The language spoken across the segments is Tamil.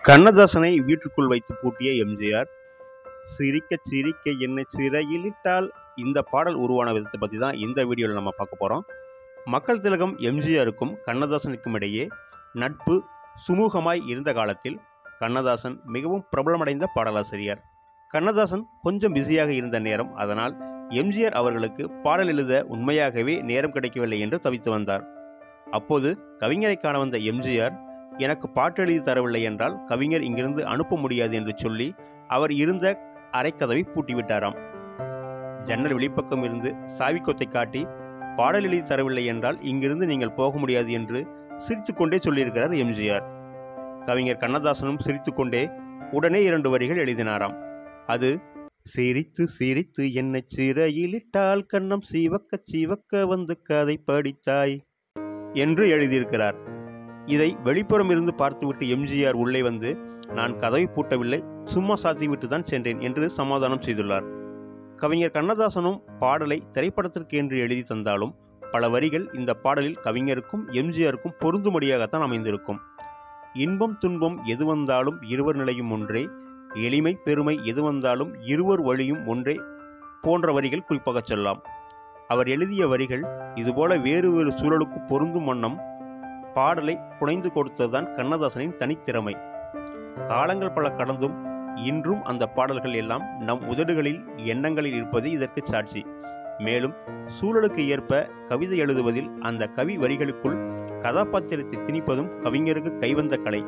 கண்ணதாசனை வீட்டுக்குள் வைத்து பூட்டிய எம்ஜிஆர் சிரிக்க சிரிக்க என்னை சிறையிலிட்டால் இந்த பாடல் உருவான விதத்தை பற்றி தான் இந்த வீடியோவில் நம்ம பார்க்க போகிறோம் மக்கள் திலகம் எம்ஜிஆருக்கும் கண்ணதாசனுக்கும் இடையே நட்பு சுமூகமாய் இருந்த காலத்தில் கண்ணதாசன் மிகவும் பிரபலமடைந்த பாடலாசிரியர் கண்ணதாசன் கொஞ்சம் பிஸியாக இருந்த நேரம் அதனால் எம்ஜிஆர் அவர்களுக்கு பாடல் எழுத உண்மையாகவே நேரம் கிடைக்கவில்லை என்று தவித்து வந்தார் அப்போது கவிஞரை காண வந்த எம்ஜிஆர் எனக்கு பாட்டு எழுதி தரவில்லை என்றால் கவிஞர் இங்கிருந்து அனுப்ப முடியாது என்று சொல்லி அவர் இருந்த அரைக்கதவை பூட்டிவிட்டாராம் ஜன்னல் வெளிப்பக்கம் இருந்து சாவிக்கொத்தை காட்டி பாடல் எழுதி தரவில்லை என்றால் இங்கிருந்து நீங்கள் போக முடியாது என்று சிரித்துக்கொண்டே சொல்லியிருக்கிறார் எம்ஜிஆர் கவிஞர் கண்ணதாசனும் சிரித்துக்கொண்டே உடனே இரண்டு வரிகள் எழுதினாராம் அது சிரித்து சிரித்து என்னை சிறையிலிட்டால் கண்ணம் சிவக்க சிவக்க வந்து கதை படித்தாய் என்று எழுதியிருக்கிறார் இதை வெளிப்புறம் இருந்து பார்த்துவிட்டு எம்ஜிஆர் உள்ளே வந்து நான் கதவை பூட்டவில்லை சும்மா சாத்திவிட்டு தான் சென்றேன் என்று சமாதானம் செய்துள்ளார் கவிஞர் கண்ணதாசனும் பாடலை திரைப்படத்திற்கு என்று எழுதி தந்தாலும் பல வரிகள் இந்த பாடலில் கவிஞருக்கும் எம்ஜிஆருக்கும் பொருந்தும்படியாகத்தான் அமைந்திருக்கும் இன்பம் துன்பம் எது வந்தாலும் இருவர் நிலையும் ஒன்றே எளிமை பெருமை எது வந்தாலும் இருவர் வழியும் ஒன்றே போன்ற வரிகள் குறிப்பாகச் சொல்லலாம் அவர் எழுதிய வரிகள் இதுபோல வேறு வேறு சூழலுக்கு பொருந்தும் வண்ணம் பாடலை புனைந்து கொடுத்ததுதான் கண்ணதாசனின் தனித்திறமை காலங்கள் பல கடந்தும் இன்றும் அந்த பாடல்கள் எல்லாம் நம் உதடுகளில் எண்ணங்களில் இருப்பது இதற்கு சாட்சி மேலும் சூழலுக்கு ஏற்ப கவிதை எழுதுவதில் அந்த கவி வரிகளுக்குள் கதாபாத்திரத்தை திணிப்பதும் கவிஞருக்கு கைவந்த கலை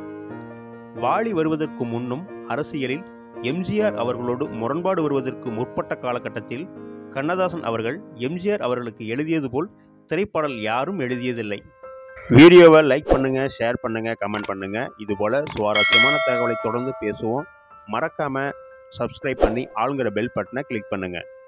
வாளி வருவதற்கு முன்னும் அரசியலில் எம்ஜிஆர் அவர்களோடு முரண்பாடு வருவதற்கு முற்பட்ட காலகட்டத்தில் கண்ணதாசன் அவர்கள் எம்ஜிஆர் அவர்களுக்கு எழுதியது போல் திரைப்பாடல் யாரும் எழுதியதில்லை வீடியோவை லைக் பண்ணுங்கள் ஷேர் பண்ணுங்கள் கமெண்ட் பண்ணுங்கள் இதுபோல் சுவாரஸ்யமான தகவலை தொடர்ந்து பேசுவோம் மறக்காமல் சப்ஸ்கிரைப் பண்ணி ஆளுங்கிற பெல் பட்டனை கிளிக் பண்ணுங்கள்